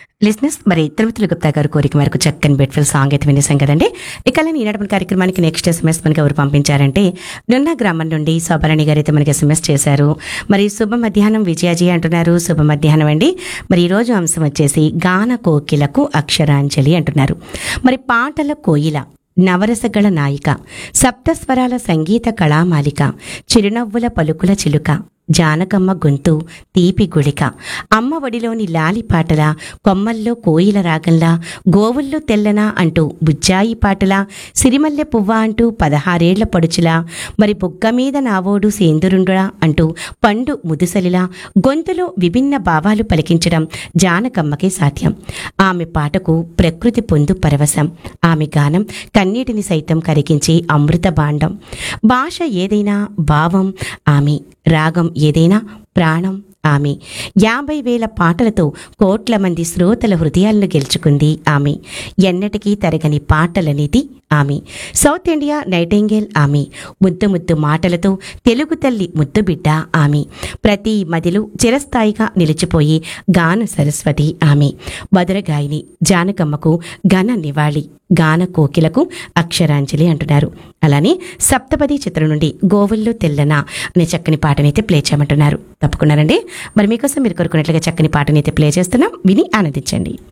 లిస్నెస్ మరి తిరుపతి గుప్తా గారు కోరిక మేరకు చక్కని బెట్ఫిల్ సాంగ్ అయితే వినేసాం కదండి ఇక ఈనాడు మన కార్యక్రమానికి నెక్స్ట్ ఎస్ఎంఎస్ మనకి ఎవరు పంపించారంటే నున్న గ్రామం నుండి శోభరణి గారు అయితే మనకి ఎస్ఎంఎస్ చేశారు మరి శుభ మధ్యాహ్నం విజయాజీ అంటున్నారు శుభ మధ్యాహ్నం అండి మరి ఈరోజు అంశం వచ్చేసి గాన కోకిలకు అక్షరాంజలి అంటున్నారు మరి పాటల కోయిల నవరసగళ నాయిక సప్తస్వరాల సంగీత కళామాలిక చిరునవ్వుల పలుకుల చిలుక జానకమ్మ గొంతు తీపి గుళిక అమ్మ ఒడిలోని లాలి పాటల కొమ్మల్లో కోయిల రాగంలా గోవుల్లో తెల్లనా అంటూ బుజ్జాయి పాటలా సిరిమల్లె పువ్వ అంటూ పదహారేళ్ల పడుచులా మరి బుగ్గ మీద నావోడు సేందురుండులా అంటూ పండు ముదుసలిలా గొంతులో విభిన్న భావాలు పలికించడం జానకమ్మకే సాధ్యం ఆమె పాటకు ప్రకృతి పొందు పరవశం ఆమె గానం కన్నీటిని సైతం కరిగించే అమృత భాండం భాష ఏదైనా భావం ఆమె రాగం ఏదైనా ప్రాణం ఆమె యాభై వేల పాటలతో కోట్ల మంది శ్రోతల హృదయాలను గెలుచుకుంది ఆమె ఎన్నటికీ తరగని పాటలనేది ఆమె సౌత్ ఇండియా నైటింగేల్ ఆమె ముద్దు ముద్దు మాటలతో తెలుగు తల్లి ముద్దు బిడ్డ ఆమె ప్రతి మదిలో చిరస్థాయిగా నిలిచిపోయి గాన సరస్వతి ఆమె మధురగాయని జానకమ్మకు ఘన నివాళి గాన కోకిలకు అక్షరాంజలి అంటున్నారు అలానే సప్తపది చిత్రం నుండి గోవుల్లో తెల్లన అనే చక్కని పాటనైతే ప్లే చేయమంటున్నారు తప్పకుండానండి మరి మీకోసం మీరు కోరుకున్నట్లుగా చక్కని పాటనైతే ప్లే చేస్తున్నాం విని ఆనందించండి